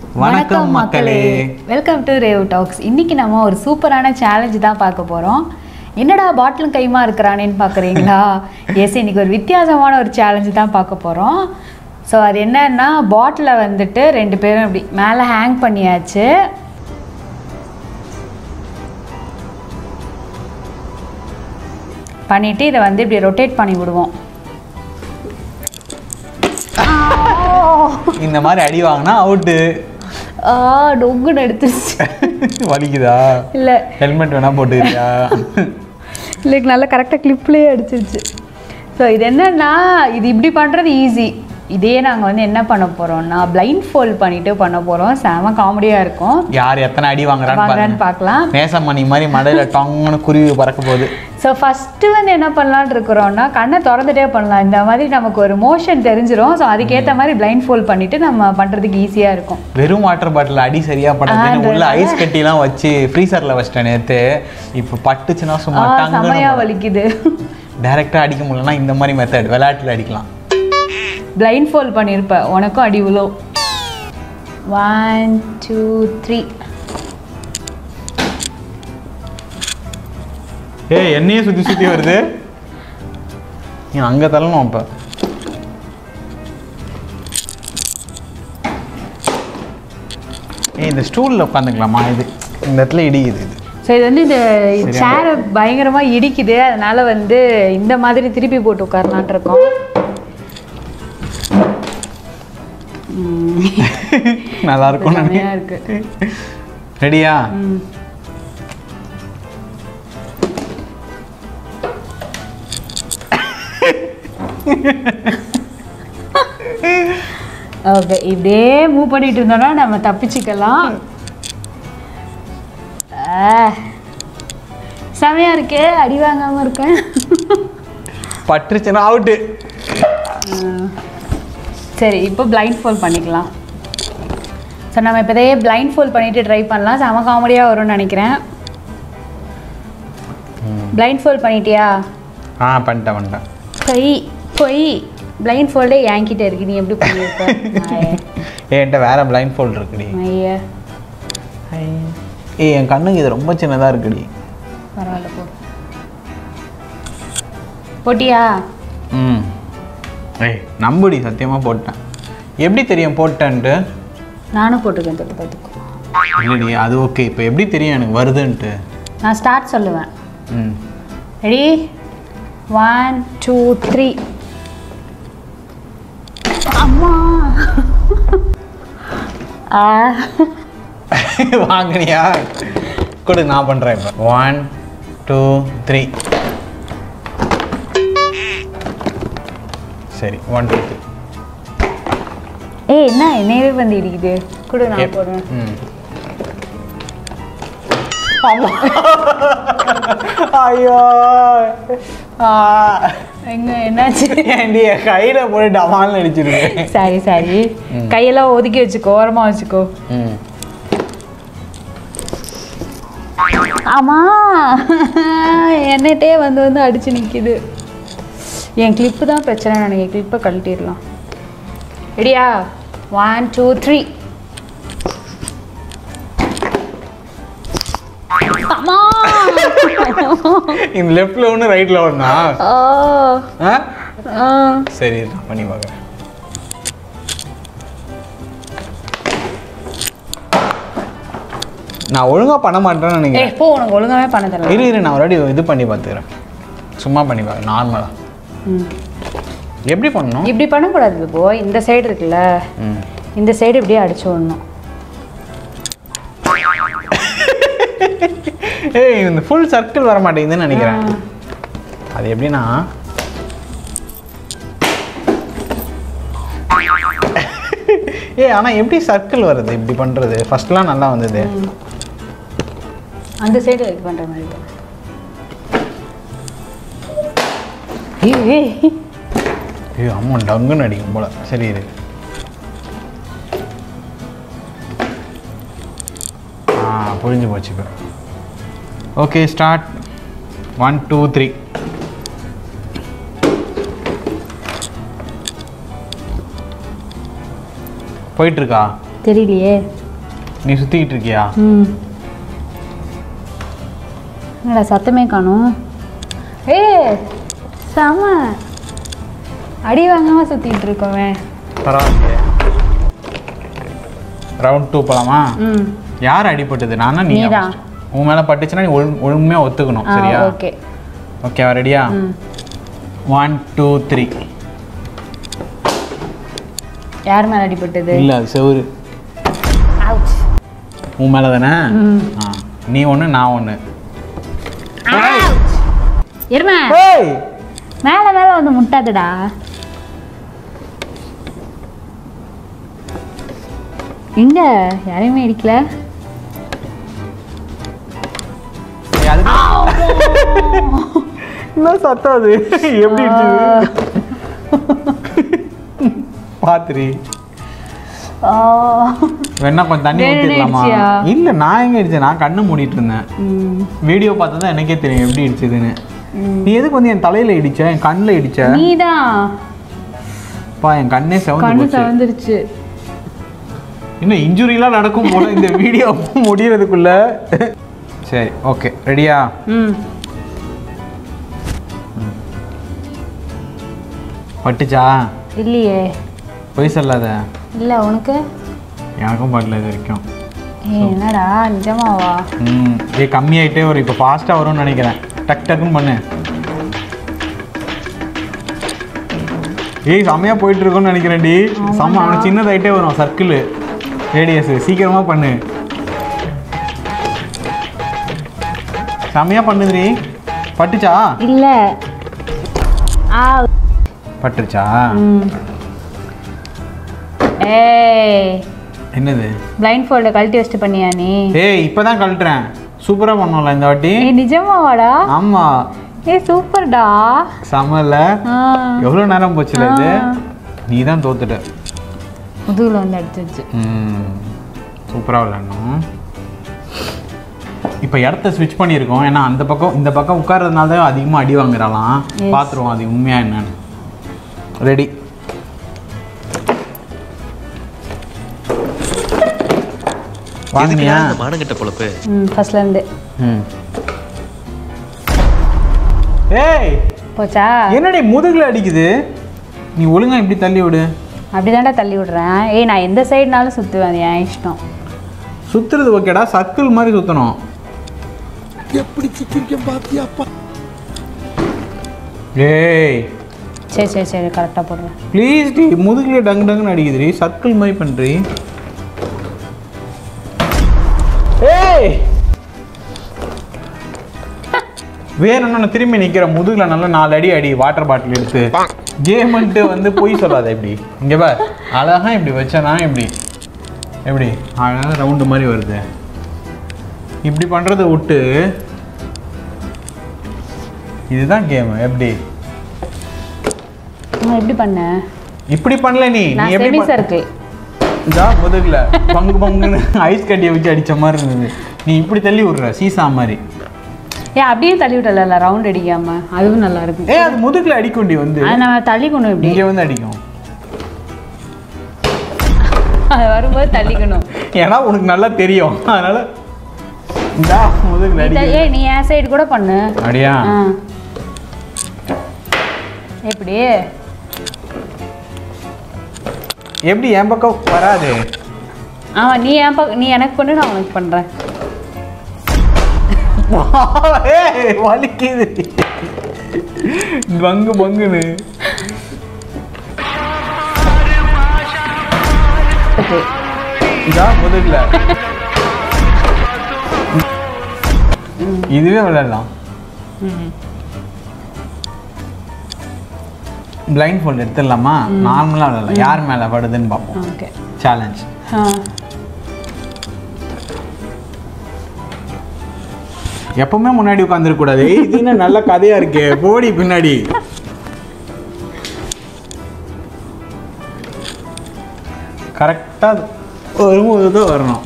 வணக்கம் மக்களே welcome to rave tax இன்னைக்கு நம்ம ஒரு சூப்பரான சேலஞ்ச் தான் பார்க்க போகிறோம் என்னடா பாட்டிலும் கைமா இருக்கிறானேன்னு பார்க்குறீங்களா எஸ் இன்னைக்கு ஒரு வித்தியாசமான ஒரு சேலஞ்சு தான் பார்க்க போகிறோம் ஸோ அது என்னன்னா பாட்டிலை வந்துட்டு ரெண்டு பேரும் இப்படி மேலே ஹேங் பண்ணியாச்சு பண்ணிட்டு இதை வந்து இப்படி ரொட்டேட் பண்ணி விடுவோம் இந்த மாதிரி அடி வாங்கினா அவுட்டு ஆ டொங்குன்னு எடுத்துருச்சு வலிக்குதா இல்லை ஹெல்மெட் வேணா போட்டுக்கிறியா இல்லை நல்லா கரெக்டாக கிளிப்லேயே அடிச்சிருச்சு ஸோ இது என்னன்னா இது இப்படி பண்ணுறது ஈஸி இதே நாங்கள் வந்து என்ன பண்ண போகிறோம்னா பிளைண்ட் ஃபோல்ட் பண்ணிட்டு பண்ண போகிறோம் செம காமெடியாக இருக்கும் யார் எத்தனை அடி வாங்குறான்னு வாங்குறான்னு பாருங்க பார்க்கலாம் நேசமணி மாதிரி மடையில டங்குன்னு குருவி பறக்க போகுது ஸோ ஃபஸ்ட்டு வந்து என்ன பண்ணலான்னு இருக்கிறோம்னா கண்ணை திறந்துட்டே பண்ணலாம் இந்த மாதிரி நமக்கு ஒரு மோஷன் தெரிஞ்சிரும் ஸோ அதுக்கேற்ற மாதிரி பிளைண்ட் ஃபோல்ட் பண்ணிட்டு நம்ம பண்ணுறதுக்கு ஈஸியாக இருக்கும் வெறும் வாட்டர் பாட்டில் அடி சரியா படாதுன்னு ஆ, உள்ள ஐஸ் கட்டிலாம் வச்சு ஃப்ரீசர்ல வச்சிட்டேன் நேத்து இப்போ பட்டுச்சுன்னா சும்மா ஆ, டங்குன்னு செமையா வலிக்குது டைரக்டா அடிக்க முடியலன்னா இந்த மாதிரி மெத்தட் விளையாட்டுல அடிக்கலாம் பிளைண்ட் ஃபோல்ட் பண்ணியிருப்ப உனக்கும் அடி உலோ ஒன் டூ த்ரீ ஏய் என்னையே சுத்தி சுத்தி வருது நீ அங்க தள்ளணும் அப்ப ஏய் இந்த ஸ்டூல்ல உட்காந்துக்கலாமா இது இந்த இடத்துல இடிக்குது இது ஸோ இது வந்து இந்த சரியா? சேரை பயங்கரமாக இடிக்குது அதனால வந்து இந்த மாதிரி திருப்பி போட்டு உட்காரலான் இருக்கோம் நல்லா இருக்கும் செமையா இருக்கு ரெடியா ம். ஓகே இப்படியே மூவ் பண்ணிட்டு இருந்தோம்னா நம்ம தப்பிச்சுக்கலாம் ஆ, செமையா இருக்கே அடி வாங்காம இருக்கேன் பட்டுருச்சுன்னா அவுட்டு சரி இப்போ பிளைண்ட் ஃபோல்ட் பண்ணிக்கலாம் ஸோ நம்ம இப்போதே பிளைண்ட் ஃபோல்ட் பண்ணிட்டு ட்ரை பண்ணலாம் செம காமெடியாக வரும்னு நினைக்கிறேன் பிளைண்ட் ஃபோல்ட் பண்ணிட்டியா ஆ பண்ணிட்டேன் பண்ணிட்டேன் பொய் பொய் பிளைண்ட் ஃபோல்டே என்கிட்ட இருக்கு நீ எப்படி பண்ணியிருப்ப நாயே. என்கிட்ட வேற பிளைண்ட் ஃபோல்ட் இருக்குடி ஐயா ஏய் என் கண்ணுக்கு இது ரொம்ப சின்னதா இருக்குடி பரவாயில்ல போ போட்டியா ம் ஏய் நம்புடி சத்தியமா போட்டேன் எப்படி தெரியும் போட்டேன்ட்டு நானும் போட்டுக்கேன் தொட்டு பார்த்துக்கோ இல்லடி அது ஓகே இப்போ எப்படி தெரியும் எனக்கு வருதுன்ட்டு நான் ஸ்டார்ட் சொல்லுவேன் ம் ரெடி ஒன் டூ த்ரீ அம்மா ஆ வாங்கினியா கொடு நான் பண்ணுறேன் இப்போ ஒன் டூ த்ரீ சரி ஒன் டூ த்ரீ ஏய் என்ன என்னையவே வந்து இடிக்குது கொடு நான் போடுவேன் ம் ஆமா ஐயோ ஆ. எங்க என்னாச்சு ஏன்டி என் கையில போட்டு டமால்னு அடிச்சிருக்கேன் சரி சரி கையெல்லாம் ஒதுக்கி வச்சுக்கோ ஓரமா வச்சுக்கோ ம் ஆமா என்னட்டே வந்து வந்து அடிச்சு நிக்குது என் கிளிப்பு தான் பிரச்சனை நினைக்கிறேன் கிளிப்பை கழட்டிடலாம் ரெடியா ஒன் டூ த்ரீ அம்மா இந்த லெஃப்ட்ல ஒன்று ரைட்ல ஒன்றா ஆ, ஆ ஆ. சரி நான் பண்ணி பார்க்குறேன் நான் ஒழுங்கா பண்ண மாட்டேன்னு ஏய் நினைக்கிறேன் போ உனக்கு ஒழுங்காவே பண்ண தெரியல இரு இரு நான் ஒரு வாட்டி இது பண்ணி பார்த்துக்கிறேன் சும்மா பண்ணி பார்க்க நார்மலா ம். எப்படி பண்ணணும் இப்படி பண்ணக்கூடாது போ இந்த சைடு இருக்குல்ல ம் இந்த சைடு இப்படியே அடிச்சு விடணும் ஏய் இந்த ஃபுல் சர்க்கிள் வர மாட்டேங்குதுன்னு நினைக்கிறேன் அது எப்படின்னா ஏய் ஆனால் எப்படி சர்க்கிள் வருது இப்படி பண்ணுறது ஃபர்ஸ்ட்லாம் நல்லா வந்தது அந்த சைடு இது பண்ணுற மாதிரி போ. ஏய், ஏய். ஐயோ அம்மா டங்குன்னு அடிக்கும் போல சரி இரு ஆ புரிஞ்சு போச்சு இப்போ okay start one two three போயிட்டுருக்கா தெரியலையே நீ சுற்றிக்கிட்டு இருக்கியா ம் என்னடா சத்தமே காணும் ஏ செம அடி வாங்காம சுத்திட்டு இருக்கோமே பரவாயில்லையே ரவுண்ட் டூ போலாமா ம் யார் அடிபட்டது நானா நீ நீதான். உன் மேலே பட்டுச்சுன்னா நீ ஒழு ஒழுமையாக ஒத்துக்கணும் ஆ சரியா ஓகே ஓகேவா ரெடியா ம் ஒன் டூ த்ரீ யார் மேல அடிபட்டது இல்லை அது செவுரு Ouch. உன் மேலே தானே ம் ஆ நீ ஒன்று நான் ஒன்று எருமை ஏய் மேல மேல வந்து முட்டாதுடா எங்க யாரையுமே அடிக்கல என்ன சத்தம் அது எப்படி பாத்துரி ஆ. வேணா கொஞ்சம் தண்ணி வேணும்னே ஊற்றிடலாமா அடிச்சியா? இல்லை நான் எங்க அடிச்சேன் நான் கண்ணு மூடிட்டு இருந்தேன் ம், வீடியோ பார்த்தா தான் எனக்கே தெரியும் எப்படி இடிச்சதுன்னு ம். நீ எதுக்கு வந்து என் தலையில இடிச்ச என் கண்ணில் இடிச்ச நீதான் பா என் கண்ணே செவந்து கண்ணு போச்சு சவந்துருச்சு இன்னும் இன்ஜுரிலாம் நடக்கும் போல இந்த வீடியோ முடியறதுக்குள்ள சரி ஓகே ரெடியா ம் பட்டுச்சா இல்லையே பொய் சொல்லாத இல்லை உனக்கு எனக்கும் படல இது வரைக்கும் ஏய் என்னடா நிஜமாவா ம் இது கம்மியாயிட்டே வரும் இப்போ ஃபாஸ்ட்டாக வரும்னு நினைக்கிறேன் டக் டக்குன்னு பண்ணு ஏய் செம்மையா போயிட்டு இருக்கோம்னு நினைக்கிறேன்டி செம்ம அவனுக்கு சின்னதாயிட்டே வரும் சர்க்கிள் ரேடியஸ் சீக்கிரமா பண்ணு செம்மையா பண்ணுதுடி பட்டுச்சா இல்லை ஆ பட்டுருச்சா ம் ஏய் என்னது பிளைண்ட் ஃபோல்டை கழட்டி வச்சுட்டு பண்ணியா நீ ஏய் இப்பதான் கழட்டுறேன் சூப்பரா பண்ணோம்ல இந்த வாட்டி ஏய் நிஜமாவாடா ஆமா ஏய் சூப்பர்டா செம்மல்ல ஆ எவ்வளோ நேரம் போச்சுல இது ஆ. நீ தான் தோத்துட்ட முதுகுல வந்து அடிச்சிருச்சு ம் சூப்பராக விளையாடணும் இப்போ இடத்த ஸ்விட்ச் பண்ணியிருக்கோம் ஏன்னா அந்த பக்கம் இந்த பக்கம் உட்கார்றதுனால தான் அதிகமாக அடி வாங்குறாளாம் Yes. பார்த்துருவோம் அது உண்மையா என்னன்னு ரெடி வாங்கினியா இந்த மானங்கிட்ட பொழப்பு ம் ஃபர்ஸ்ட்ல இருந்து ம் ஏய் போச்சா என்னடி முதுகுல அடிக்குது நீ ஒழுங்கா இப்படி தள்ளி விடு அப்படிதான்டா தள்ளி விடுறேன் ஏய் நான் எந்த சைடுனாலும் சுற்றுவேன் அது என் இஷ்டம் சுத்துறது ஓகேடா சர்க்கிள் மாதிரி சுத்தணும் ஏய் சரி சரி சரி கரெக்டாக போடுறேன் ப்ளீஸ் டி முதுகுல டங்கு டங்குன்னு அடிக்குதுடி சர்க்கிள் மாதிரி பண்ணுறி ஏய் வேணும்னா நான் திரும்பி நிற்கிறேன் முதுகுல நல்லா நாலு அடி அடி வாட்டர் பாட்டில் எடுத்து கேம்ன்ட்டு வந்து பொய் சொல்லாத இப்படி இங்கே பார் அழகா இப்படி வச்சனா இப்படி எப்படி அழகாக ரவுண்டு மாதிரி வருது இப்படி பண்ணுறதை விட்டு இதுதான் கேமு எப்படி நான் எப்படி பண்ணேன் இப்படி பண்ணல நீ நீ நான் எப்படி செமி பண்- சர்க்கிள் இதா முதுகுல பங்கு பங்குன்னு ஐஸ் கட்டியை வச்சு அடிச்ச மாதிரி இருந்தது நீ இப்படி தள்ளி விடுற சீசா மாதிரி ஏன் அப்படியே தள்ளி விட்டல ரவுண்ட் அடிக்காம அதுவும் நல்லா இருக்கும் ஏ அது முதுகுல அடிக்கும்டி வந்து அது நம்ம தள்ளிக்கணும் இப்படி இங்க வந்து அடிக்கும் அது வரும்போது தள்ளிக்கணும் ஏன்னா உனக்கு நல்லா தெரியும் அதனால இந்தா முதுகுல நீ த- அடிக்கும் ஏய் நீ என் சைடு கூட பண்ணு அடியா ஆ எப்படி எப்படி என் பக்கம் வராது ஆமா நீ என் பக்கம் நீ எனக்கு பண்ணு நான் உனக்கு பண்றேன் ஏய், வலிக்குது பங்கு பங்குன்னு ஓகே இதா முதுகுல இதுவே விளையாடலாம் பிளைண்ட் ஃபோல்ட் எடுத்துடலாமா நார்மலாக விளையாடலாம் யார் மேலே படுதுன்னு பார்ப்போம் ஓகே சேலஞ்ச் ஆ எப்பவுமே முன்னாடி உட்காந்துருக்க கூடாது ஏய், இது என்ன நல்ல கதையா இருக்கே போடி பின்னாடி கரெக்டாக வரும்போது தான் வரணும்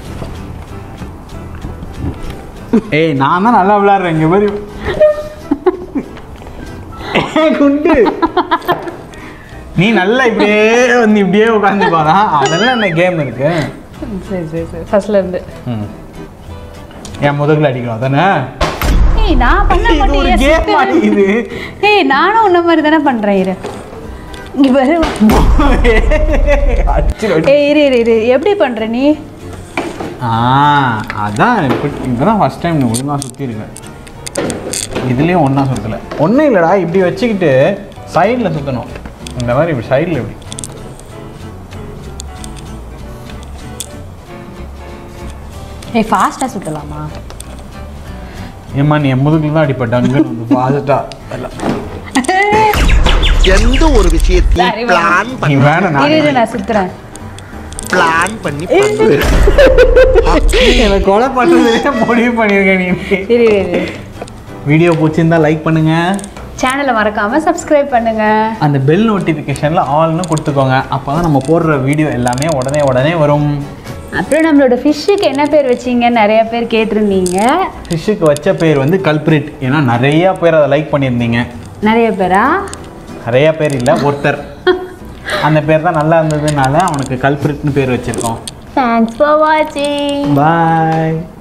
ஏய் நான் தான் நல்லா விளையாடுறேன் இங்கே மாதிரி குண்டு நீ நல்லா இப்படியே வந்து இப்படியே உட்காந்து பாரா அதெல்லாம் என்ன கேம் இருக்கு சரி சரி சரி ஃபர்ஸ்ட்ல இருந்து ம். என் முதுகுல அடிக்கணும் அதானே ஏய் நான் பண்ண இது ஒரு மாட்டேன் கேம் மாதிரி இது ஏய் நானும் உன்ன மாதிரி தானே பண்றேன் இரு இங்க பாரு அடிச்சிரு, ஏய் இரு இரு இரு எப்படி பண்ற நீ ஆ அதான் இப்போ இப்போ தான் ஃபஸ்ட் டைம் நீ ஒழுங்காக சுற்றிருக்க இதுலேயும் ஒன்றா சுற்றலை ஒன்றும் இல்லைடா இப்படி வச்சுக்கிட்டு சைடில் சுற்றணும் இந்த மாதிரி இப்படி சைடில் இப்படி ஏய் ஃபாஸ்டா சுத்தலாமா ஏம்மா நீ என் முதுகில் தான் அடிப்பட்ட அங்கே வந்து ஃபாஸ்ட்டாக எந்த ஒரு விஷயத்தையும் சரி, பிளான் நீ பண்ணி வேணும் இரு இரு நான் நான் சுத்துறேன் பிளான் பண்ணி பண்ணுவேன் என்னை கொலை பண்ணுறதுலே முடிவு பண்ணியிருக்கேன் நீ இரு இரு இரு வீடியோ பிடிச்சிருந்தா லைக் பண்ணுங்கள் சேனலை மறக்காம சப்ஸ்கிரைப் பண்ணுங்க அந்த பெல் நோட்டிஃபிகேஷனில் ஆல்னு கொடுத்துக்கோங்க அப்போ தான் நம்ம போடுற வீடியோ எல்லாமே உடனே உடனே வரும் அப்புறம் நம்மளோட ஃபிஷ்ஷுக்கு என்ன பேர் வச்சீங்கன்னு நிறைய பேர் கேட்டிருந்தீங்க ஃபிஷ்ஷுக்கு வச்ச பேர் வந்து கல்பிரிட் ஏன்னா நிறையா பேர் அதை லைக் பண்ணியிருந்தீங்க நிறைய பேரா நிறைய பேர் இல்லை ஒருத்தர் அந்த பேர் தான் நல்லா இருந்ததுனால அவனுக்கு கல்பிரிட்னு பேர் வச்சுருக்கோம் தேங்க்ஸ் ஃபார் வாட்சிங் பாய்